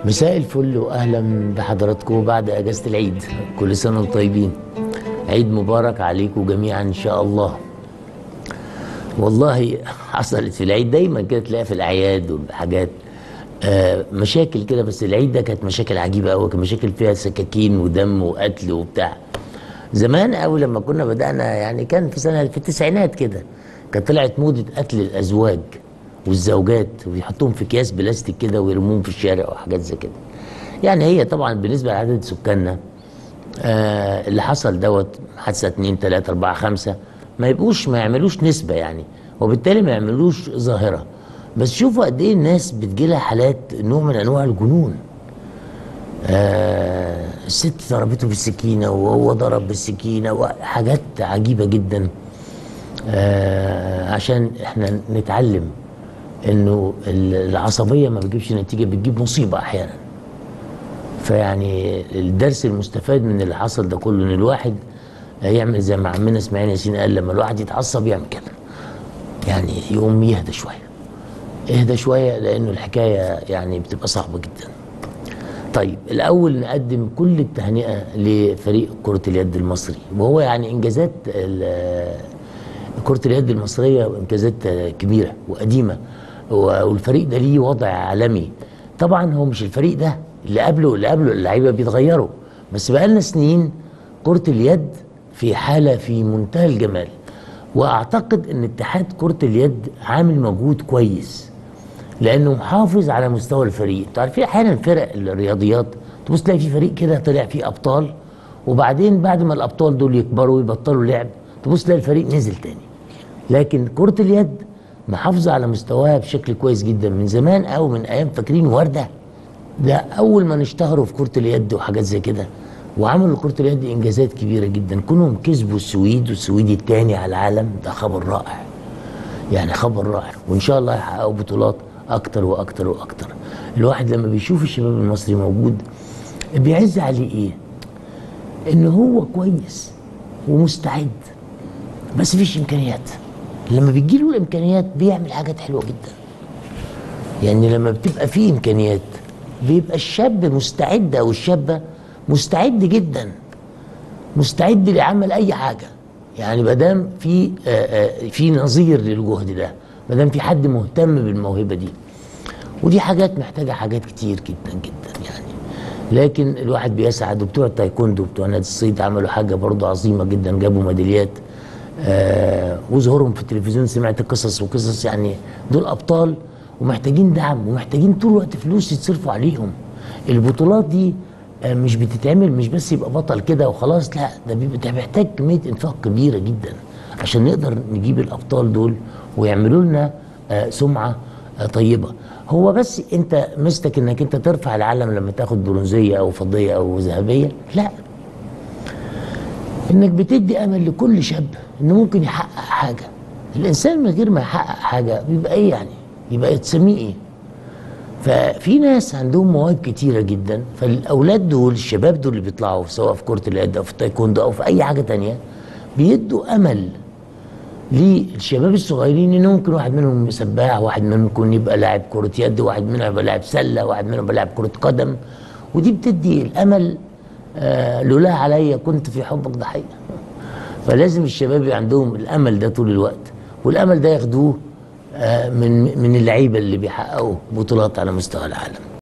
مساء الفل واهلا بحضراتكم بعد اجازه العيد كل سنه وانتم طيبين عيد مبارك عليكم جميعا ان شاء الله والله حصلت في العيد دايما كده تلاقيها في الاعياد والحاجات آه مشاكل كده بس العيد ده كانت مشاكل عجيبه قوي كانت مشاكل فيها سكاكين ودم وقتل وبتاع زمان قوي لما كنا بدانا يعني كان في سنه في التسعينات كده كانت طلعت موضه قتل الازواج والزوجات ويحطوهم في اكياس بلاستيك كده ويرموهم في الشارع وحاجات زي كده يعني هي طبعا بالنسبه لعدد سكاننا آه اللي حصل دوت حادثه 2 3 4 5 ما يبقوش ما يعملوش نسبه يعني وبالتالي ما يعملوش ظاهره بس شوفوا قد ايه الناس بتجيلها حالات نوع من انواع الجنون آه الست ضربته بالسكينه وهو ضرب بالسكينه وحاجات عجيبه جدا آه عشان احنا نتعلم انه العصبيه ما بتجيبش نتيجه بتجيب مصيبه احيانا فيعني الدرس المستفاد من اللي حصل ده كله ان الواحد يعمل زي ما عمنا اسماعيل ياسين قال لما الواحد يتعصب يعمل كده يعني يقوم يهدى شويه اهدى شويه لانه الحكايه يعني بتبقى صعبه جدا طيب الاول نقدم كل التهنئه لفريق كره اليد المصري وهو يعني انجازات كره اليد المصريه انجازات كبيره وقديمه والفريق ده ليه وضع عالمي طبعا هو مش الفريق ده اللي قبله اللي قبله اللعيبه بيتغيروا بس بقالنا سنين كره اليد في حاله في منتهى الجمال واعتقد ان اتحاد كره اليد عامل مجهود كويس لانه محافظ على مستوى الفريق انتوا عارفين احيانا فرق الرياضيات تبص تلاقي في فريق كده طلع فيه ابطال وبعدين بعد ما الابطال دول يكبروا ويبطلوا لعب تبص تلاقي الفريق نزل تاني لكن كره اليد محافظه على مستواها بشكل كويس جدا من زمان او من ايام فاكرين ورده ده اول ما نشتهروا في كره اليد وحاجات زي كده وعملوا كره اليد انجازات كبيره جدا كونهم كسبوا السويد والسويد الثاني على العالم ده خبر رائع يعني خبر رائع وان شاء الله يحققوا بطولات اكتر واكتر واكتر الواحد لما بيشوف الشباب المصري موجود بيعز عليه ايه ان هو كويس ومستعد بس فيش امكانيات لما بتجيله الامكانيات بيعمل حاجات حلوه جدا يعني لما بتبقى فيه امكانيات بيبقى الشاب مستعد او الشابه مستعد جدا مستعد لعمل اي حاجه يعني ما دام في في نظير للجهد ده ما دام في حد مهتم بالموهبه دي ودي حاجات محتاجه حاجات كتير جدا جدا يعني لكن الواحد بيسعد وبتوع التايكوندو بتوع نادي الصيد عملوا حاجه برضه عظيمه جدا جابوا ميداليات آه وظهورهم في التلفزيون سمعت قصص وقصص يعني دول ابطال ومحتاجين دعم ومحتاجين طول الوقت فلوس يتصرفوا عليهم البطولات دي آه مش بتتعمل مش بس يبقى بطل كده وخلاص لا ده بيبقى محتاج كميه انفاق كبيره جدا عشان نقدر نجيب الابطال دول ويعملوا لنا آه سمعه آه طيبه هو بس انت مستك انك انت ترفع العلم لما تاخد برونزيه او فضيه او ذهبيه لا انك بتدي امل لكل شاب انه ممكن يحقق حاجه الانسان من غير ما يحقق حاجه بيبقى ايه يعني يبقى تسميه ايه ففي ناس عندهم مواهب كتيره جدا فالاولاد دول الشباب دول اللي بيطلعوا سواء في كره اليد او في التايكوندو او في اي حاجه تانية بيدوا امل للشباب الصغيرين ان ممكن واحد منهم سباح واحد منهم يكون يبقى لاعب كره يد واحد منهم يبقى لاعب سله واحد منهم يبقى لاعب كره قدم ودي بتدي الامل آه لولا عليا كنت في حبك ضحيه فلازم الشباب يبقى عندهم الامل ده طول الوقت والامل ده ياخدوه آه من من اللعيبه اللي بيحققوا بطولات على مستوى العالم